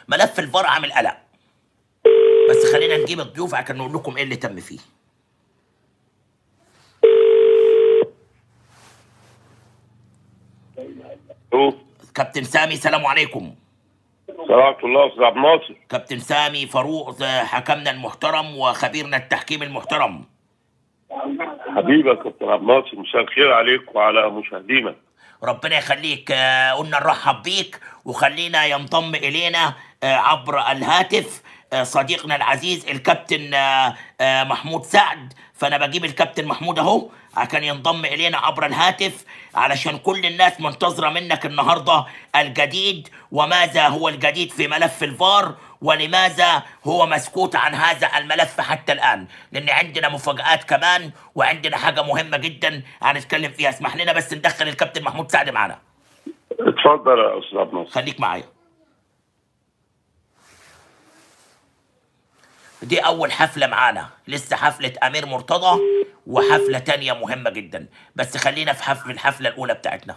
ملف الفار عامل قلق بس خلينا نجيب الضيوف عشان نقول لكم ايه اللي تم فيه ألو. كابتن سامي سلام عليكم سلامة الله استاذ عبد الناصر كابتن سامي فاروق حكمنا المحترم وخبيرنا التحكيم المحترم حبيبي يا كابتن عبد الناصر مساء الخير عليك وعلى مشاهدينا ربنا يخليك آه، قلنا نرحب بيك وخلينا ينضم الينا آه، عبر الهاتف آه، صديقنا العزيز الكابتن آه، آه، محمود سعد فانا بجيب الكابتن محمود اهو عشان ينضم الينا عبر الهاتف علشان كل الناس منتظره منك النهارده الجديد وماذا هو الجديد في ملف الفار ولماذا هو مسكوت عن هذا الملف حتى الان لان عندنا مفاجات كمان وعندنا حاجه مهمه جدا هنتكلم فيها اسمح لنا بس ندخل الكابتن محمود سعد معانا اتفضل يا استاذ عبد الناصر خليك معايا دي أول حفلة معانا لسه حفلة أمير مرتضى وحفلة تانية مهمة جدا بس خلينا في حفل الحفلة الأولى بتاعتنا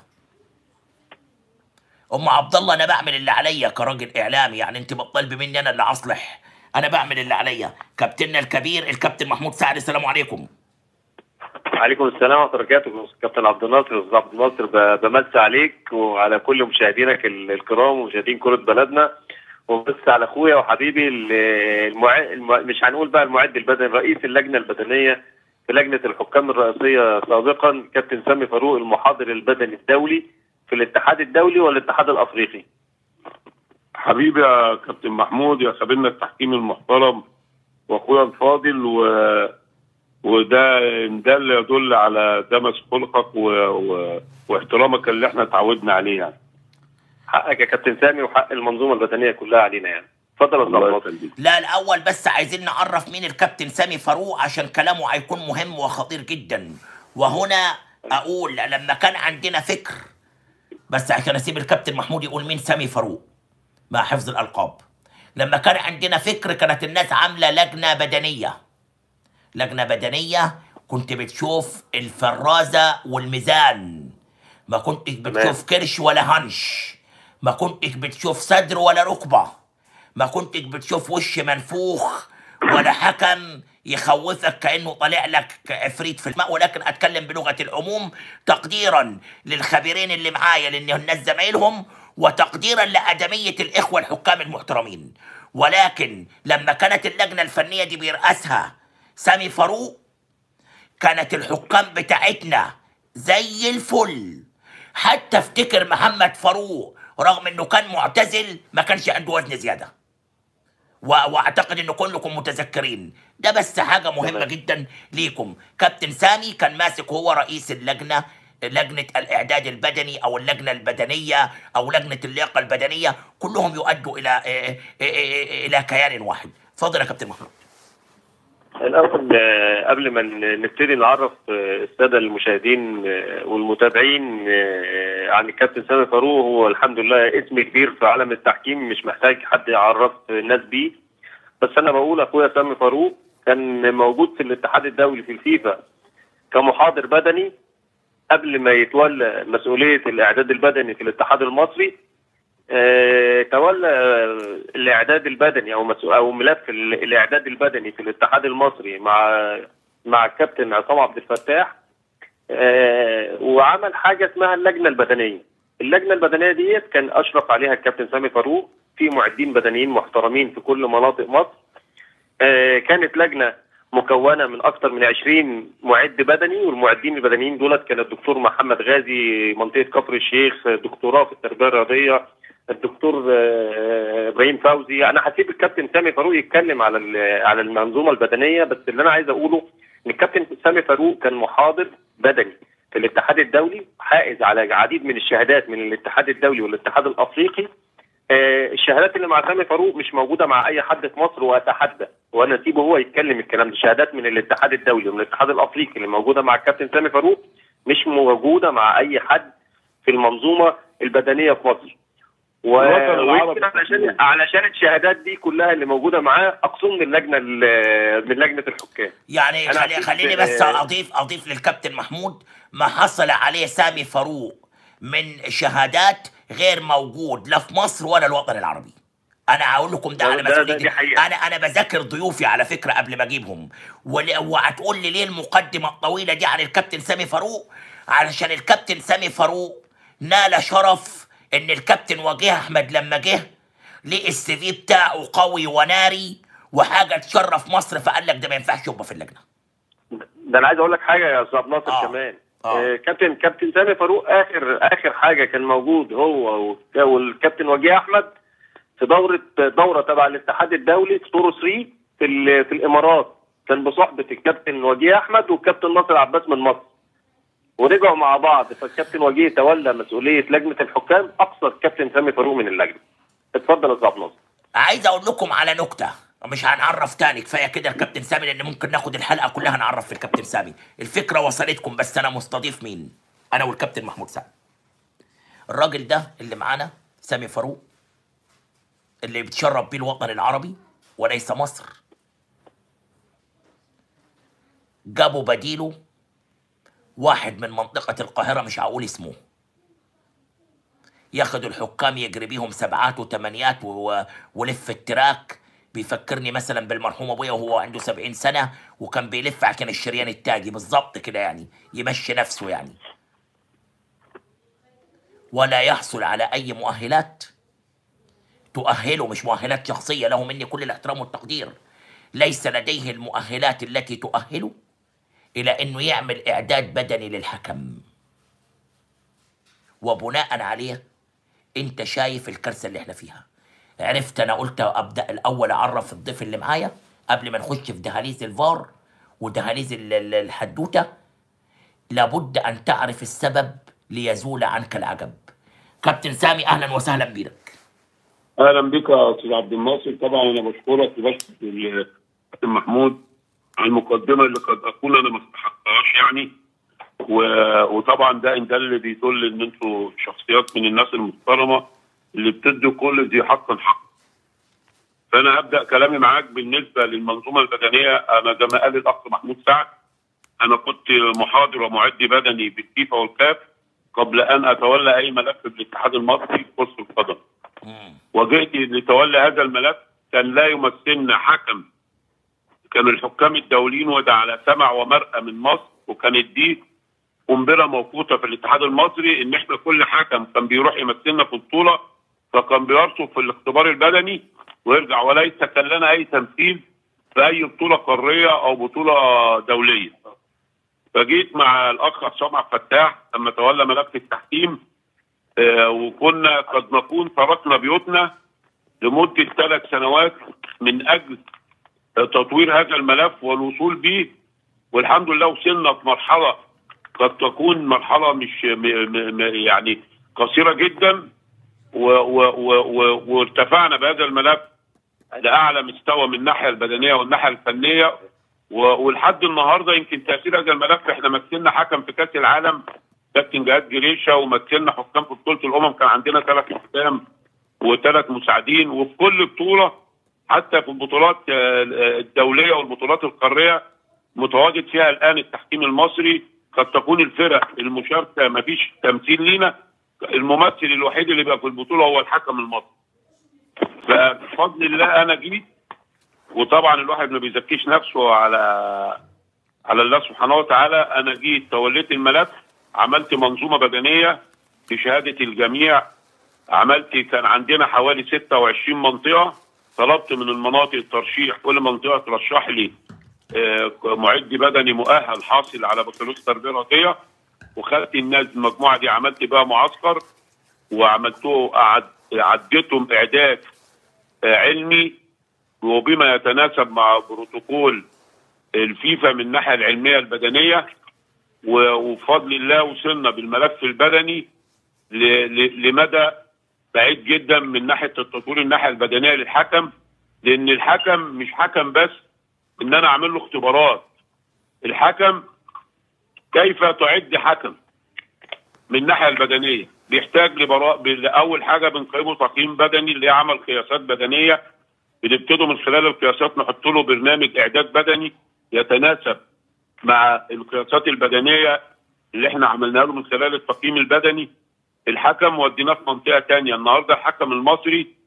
أم عبد الله أنا بعمل اللي عليا كراجل إعلامي يعني أنت بتطالبي مني أنا اللي أصلح أنا بعمل اللي عليا كابتننا الكبير الكابتن محمود سعد السلام عليكم عليكم السلام ورحمه الله وبركاته كابتن عبد الناصر استاذ عبد الناصر ب- بمسي عليك وعلى كل مشاهدينك ال- الكرام ومشاهدين كره بلدنا وبس على اخويا وحبيبي ال- المع... الم... مش هنقول بقى المعد البدني رئيس اللجنه البدنيه في لجنه الحكام الرئيسيه سابقا كابتن سامي فاروق المحاضر البدني الدولي في الاتحاد الدولي والاتحاد الافريقي حبيبي يا كابتن محمود يا خبيرنا التحكيم المحترم واخويا الفاضل و... وده ده اللي يدل على دمس خلقك و... و... واحترامك اللي احنا اتعودنا عليه يعني حقك يا كابتن سامي وحق المنظومه البدنيه كلها علينا يعني اتفضل يا استاذ عبد الله الناصر يخليك لا الأول بس عايزين نعرف مين الكابتن سامي فاروق عشان كلامه هيكون مهم وخطير جدا وهنا أقول لما كان عندنا فكر بس عشان أسيب الكابتن محمود يقول مين سامي فاروق مع حفظ الألقاب لما كان عندنا فكر كانت الناس عاملة لجنة بدنية لجنة بدنية كنت بتشوف الفرازة والميزان ما كنتش بتشوف كرش ولا هنش ما كنتش بتشوف صدر ولا ركبة ما كنتش بتشوف وش منفوخ ولا حكم يخوفك كأنه طالع لك عفريت في الماء ولكن أتكلم بلغة العموم تقديرا للخبيرين اللي معايا لأن الناس زمايلهم وتقديرا لأدمية الإخوة الحكام المحترمين ولكن لما كانت اللجنة الفنية دي بيرأسها سامي فاروق كانت الحكام بتاعتنا زي الفل حتى افتكر محمد فاروق رغم انه كان معتزل ما كانش عنده وزن زياده و- واعتقد ان كلكم متذكرين ده بس حاجه مهمه تمام. جدا ليكم كابتن سامي كان ماسك هو رئيس اللجنه لجنه الاعداد البدني او اللجنه البدنيه او لجنه اللياقه البدنيه كلهم يؤدوا الى إيه إيه إيه الى كيان واحد اتفضل يا كابتن محمود الأول آه، قبل ما ن- نبتدي نعرف آه، السادة المشاهدين آه، والمتابعين آه، عن الكابتن سامي فاروق هو الحمد لله اسم كبير في عالم التحكيم مش محتاج حد يعرف الناس بيه بس أنا بقول أخويا سامي فاروق كان موجود في الاتحاد الدولي في الفيفا كمحاضر بدني قبل ما يتولى مسؤولية الإعداد البدني في الاتحاد المصري آه، تولى آه، الاعداد البدني او مسؤول او ملف ال- الاعداد البدني في الاتحاد المصري مع مع الكابتن عصام عبد الفتاح آه، وعمل حاجه اسمها اللجنه البدنيه اللجنه البدنيه ديت كان اشرف عليها الكابتن سامي فاروق في معدين بدنيين محترمين في كل مناطق مصر آه، كانت لجنه مكونه من اكثر من 20 معد بدني والمعدين البدنيين دولت كان الدكتور محمد غازي منطقه كفر الشيخ دكتوراه في التربيه الرياضيه الدكتور آه، ابراهيم فوزي انا هسيب الكابتن سامي فاروق يتكلم على ال- على المنظومه البدنيه بس اللي انا عايز اقوله ان الكابتن سامي فاروق كان محاضر بدني في الاتحاد الدولي حائز على العديد من الشهادات من الاتحاد الدولي والاتحاد الافريقي آه، الشهادات اللي مع سامي فاروق مش موجوده مع اي حد في مصر واتحدى وانا اسيبه هو يتكلم الكلام ده شهادات من الاتحاد الدولي ومن الاتحاد الافريقي اللي موجوده مع الكابتن سامي فاروق مش موجوده مع اي حد في المنظومه البدنيه في مصر و... الوطن العربي. ويمكن علشان علشان الشهادات دي كلها اللي موجوده معاه اقسم من لجنه ال- من لجنه الحكام يعني أنا خلي أكيد- خليني بس آه، اضيف اضيف للكابتن محمود ما حصل عليه سامي فاروق من شهادات غير موجود لا في مصر ولا الوطن العربي انا هقول لكم ده على ده- ده- مسؤوليتي دي حقيقة. انا انا بذاكر ضيوفي على فكره قبل ما اجيبهم ول- وهتقول لي ليه المقدمه الطويله دي عن الكابتن سامي فاروق علشان الكابتن سامي فاروق نال شرف ان الكابتن وجيه احمد لما جه ليه السي في بتاعه قوي وناري وحاجه تشرف مصر فقال لك ده ما ينفعش يبقى في اللجنه ده انا عايز اقول لك حاجه يا استاذ ناصر آه. كمان آه. آه. كابتن كابتن سامي فاروق اخر اخر حاجه كان موجود هو والك- والكابتن وجيه احمد في دوره دوره تبع الاتحاد الدولي في طورو 3 في ال- في الامارات كان بصحبه الكابتن وجيه احمد والكابتن ناصر عباس من مصر ورجعوا مع بعض فالكابتن وجيه تولى مسؤوليه لجنه الحكام اقصى الكابتن سامي فاروق من اللجنه اتفضل يا استاذ ناصر عايز اقول لكم على نكته مش هنعرف تاني كفايه كده الكابتن سامي لان ممكن ناخد الحلقه كلها نعرف في الكابتن سامي الفكره وصلتكم بس انا مستضيف مين انا والكابتن محمود سعد الراجل ده اللي معانا سامي فاروق اللي بتشرف بيه الوطن العربي وليس مصر جابوا بديله واحد من منطقة القاهرة مش هقول اسمه ياخد الحكام يجري بيهم سبعات وثمانيات و... ولف التراك بيفكرني مثلا بالمرحوم ابويا وهو عنده سبعين سنة وكان بيلف عشان الشريان التاجي بالظبط كده يعني يمشي نفسه يعني ولا يحصل على اي مؤهلات تؤهله مش مؤهلات شخصية له مني كل الاحترام والتقدير ليس لديه المؤهلات التي تؤهله إلى أنه يعمل إعداد بدني للحكم وبناء عليه أنت شايف الكارثة اللي احنا فيها عرفت أنا قلت أبدأ الأول أعرف الضيف اللي معايا قبل ما نخش في دهاليز الفار ودهاليز ال- ال- الحدوتة لابد أن تعرف السبب ليزول عنك العجب كابتن سامي أهلا وسهلا بك اهلا بك يا استاذ عبد الناصر طبعا انا بشكرك وبشكر الكابتن محمود على المقدمه اللي قد اكون انا ما استحقهاش يعني و... وطبعا ده ان ده اللي بيدل ان انتوا شخصيات من الناس المحترمه اللي بتدوا كل ذي حق حق فانا هبدا كلامي معاك بالنسبه للمنظومه البدنيه انا زي ما قال الاخ محمود سعد انا كنت محاضر ومعد بدني بالفيفا والكاف قبل ان اتولى اي ملف بالاتحاد المصري في كره القدم وجئت لتولي هذا الملف كان لا يمثلنا حكم كان الحكام الدوليين وده على سمع ومرأة من مصر وكانت دي قنبله موقوته في الاتحاد المصري ان احنا كل حكم كان بيروح يمثلنا في بطوله فكان بيرصد في الاختبار البدني ويرجع وليس كان لنا اي تمثيل في اي بطوله قاريه او بطوله دوليه. فجيت مع الاخ عصام عبد الفتاح لما تولى ملف التحكيم آه، وكنا قد نكون تركنا بيوتنا لمده ثلاث سنوات من اجل تطوير هذا الملف والوصول به والحمد لله وصلنا في مرحله قد تكون مرحله مش م م م يعني قصيره جدا و و و و وارتفعنا بهذا الملف لاعلى مستوى من الناحيه البدنيه والناحيه الفنيه و- ولحد النهارده يمكن تاثير هذا الملف احنا مثلنا حكم في كاس العالم كابتن جهاد جريشه ومثلنا حكام في بطوله الامم كان عندنا ثلاث حكام وثلاث مساعدين وفي كل بطوله حتى في البطولات آه، الدوليه والبطولات القاريه متواجد فيها الان التحكيم المصري قد تكون الفرق المشاركه ما فيش تمثيل لينا الممثل الوحيد اللي بقى في البطوله هو الحكم المصري فبفضل الله انا جيت وطبعا الواحد ما بيزكيش نفسه على على الله سبحانه وتعالى انا جيت توليت الملف عملت منظومه بدنيه بشهاده الجميع عملت كان عندنا حوالي 26 منطقه طلبت من المناطق ترشيح كل منطقه ترشح لي آه، معد بدني مؤهل حاصل على بكالوريوس تربيه رياضيه وخدت الناس المجموعه دي عملت بقى معسكر وعملته أعد- عديتهم اعداد آه، علمي وبما يتناسب مع بروتوكول الفيفا من الناحيه العلميه البدنيه و- وبفضل الله وصلنا بالملف البدني ل- ل- لمدى بعيد جدا من ناحيه التطوير الناحيه البدنيه للحكم لان الحكم مش حكم بس ان انا اعمل له اختبارات الحكم كيف تعد حكم من الناحيه البدنيه بيحتاج لبراء اول حاجه بنقيمه تقييم بدني اللي هي عمل قياسات بدنيه بنبتدوا من خلال القياسات نحط له برنامج اعداد بدني يتناسب مع القياسات البدنيه اللي احنا عملناها له من خلال التقييم البدني الحكم وديناه في منطقه ثانيه النهارده الحكم المصري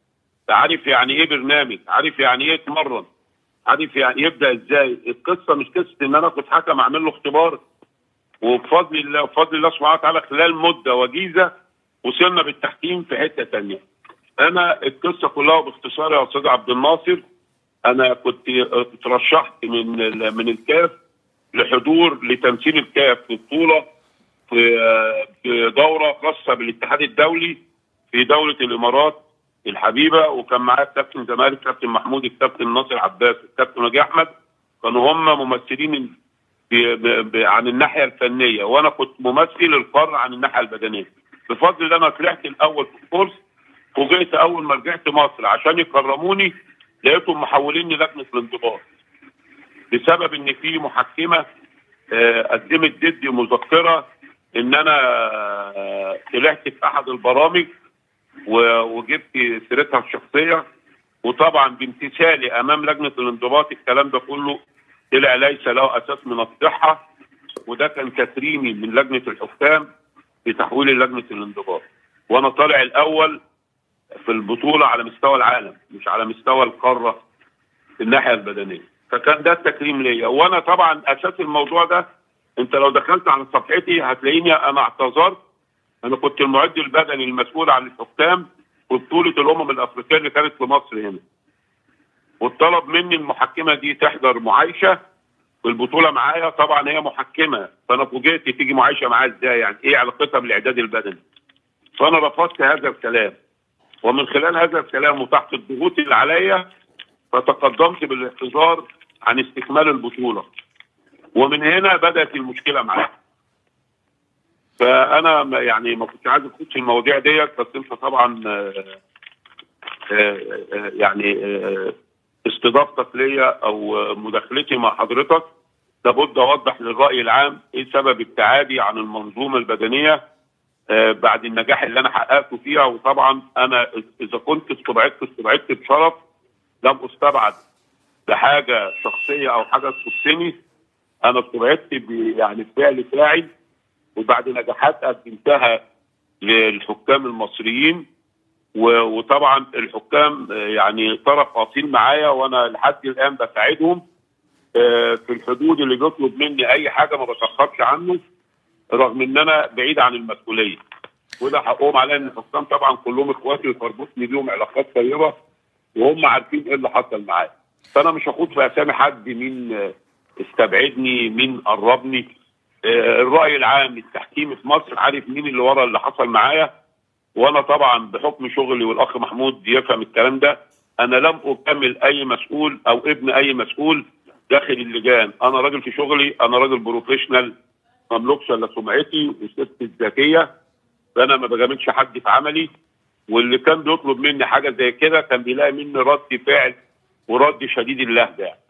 عارف يعني ايه برنامج عارف يعني ايه يتمرن عارف يعني يبدا ازاي القصه مش قصه ان انا اخد حكم اعمل له اختبار وبفضل الله بفضل الله سبحانه وتعالى خلال مده وجيزه وصلنا بالتحكيم في حته ثانيه انا القصه كلها باختصار يا استاذ عبد الناصر انا كنت اترشحت من ال- من الكاف لحضور لتمثيل الكاف في بطوله في في دوره خاصه بالاتحاد الدولي في دوله الامارات الحبيبه وكان معايا الكابتن زمالك الكابتن محمود الكابتن ناصر عباس الكابتن نجي احمد كانوا هم ممثلين ب- ب- ب- عن الناحيه الفنيه وانا كنت ممثل القاره عن الناحيه البدنيه بفضل ده انا طلعت الاول في الكورس فوجئت اول ما رجعت مصر عشان يكرموني لقيتهم محوليني لجنه الانضباط بسبب ان في محكمه آه، قدمت ضدي مذكره ان انا آه، طلعت في احد البرامج و- وجبت سيرتها الشخصيه وطبعا بامتثالي امام لجنه الانضباط الكلام ده كله طلع ليس له اساس من الصحه وده كان تكريمي من لجنه الحكام بتحويل لجنه الانضباط وانا طالع الاول في البطوله على مستوى العالم مش على مستوى القاره في الناحيه البدنيه فكان ده التكريم ليا وانا طبعا اساس الموضوع ده انت لو دخلت على صفحتي هتلاقيني انا اعتذرت انا كنت المعد البدني المسؤول عن الحكام في بطوله الامم الافريقيه اللي كانت في مصر هنا واتطلب مني المحكمه دي تحضر معايشه في البطوله معايا طبعا هي محكمه فانا فوجئت تيجي معايشه معايا ازاي يعني ايه علاقتها بالاعداد البدني فانا رفضت هذا الكلام ومن خلال هذا الكلام وتحت الضغوط اللي عليا فتقدمت بالاعتذار عن استكمال البطوله ومن هنا بدات المشكله معايا فانا ما- يعني ما كنتش عايز اخش المواضيع ديت بس انت طبعا آه، آه، آه، يعني آه، استضافتك ليا او آه، مداخلتي مع حضرتك لابد اوضح للراي العام ايه سبب ابتعادي عن المنظومه البدنيه آه، بعد النجاح اللي انا حققته فيها وطبعا انا اذا كنت استبعدت استبعدت بشرف لم استبعد بحاجه شخصيه او حاجه تخصني انا استبعدت ب- يعني بفعل فاعل وبعد نجاحات قدمتها للحكام المصريين و- وطبعا الحكام آه، يعني طرف اصيل معايا وانا لحد الان بساعدهم آه، في الحدود اللي بيطلب مني اي حاجه ما بتاخرش عنه رغم ان انا بعيد عن المسؤوليه وده حقهم عليا ان الحكام طبعا كلهم اخواتي وتربطني بيهم علاقات طيبه وهم عارفين ايه اللي حصل معايا فانا مش هخوض في اسامي حد مين آه، استبعدني مين قربني آه، الراي العام التحكيمي في مصر عارف مين اللي ورا اللي حصل معايا وانا طبعا بحكم شغلي والاخ محمود يفهم الكلام ده انا لم اكمل اي مسؤول او ابن اي مسؤول داخل اللجان انا راجل في شغلي انا راجل بروفيشنال مملوكش الا سمعتي وسيرتي الذاتيه فانا ما بجاملش حد في عملي واللي كان بيطلب مني حاجه زي كده كان بيلاقي مني رد فعل ورد شديد اللهجه يعني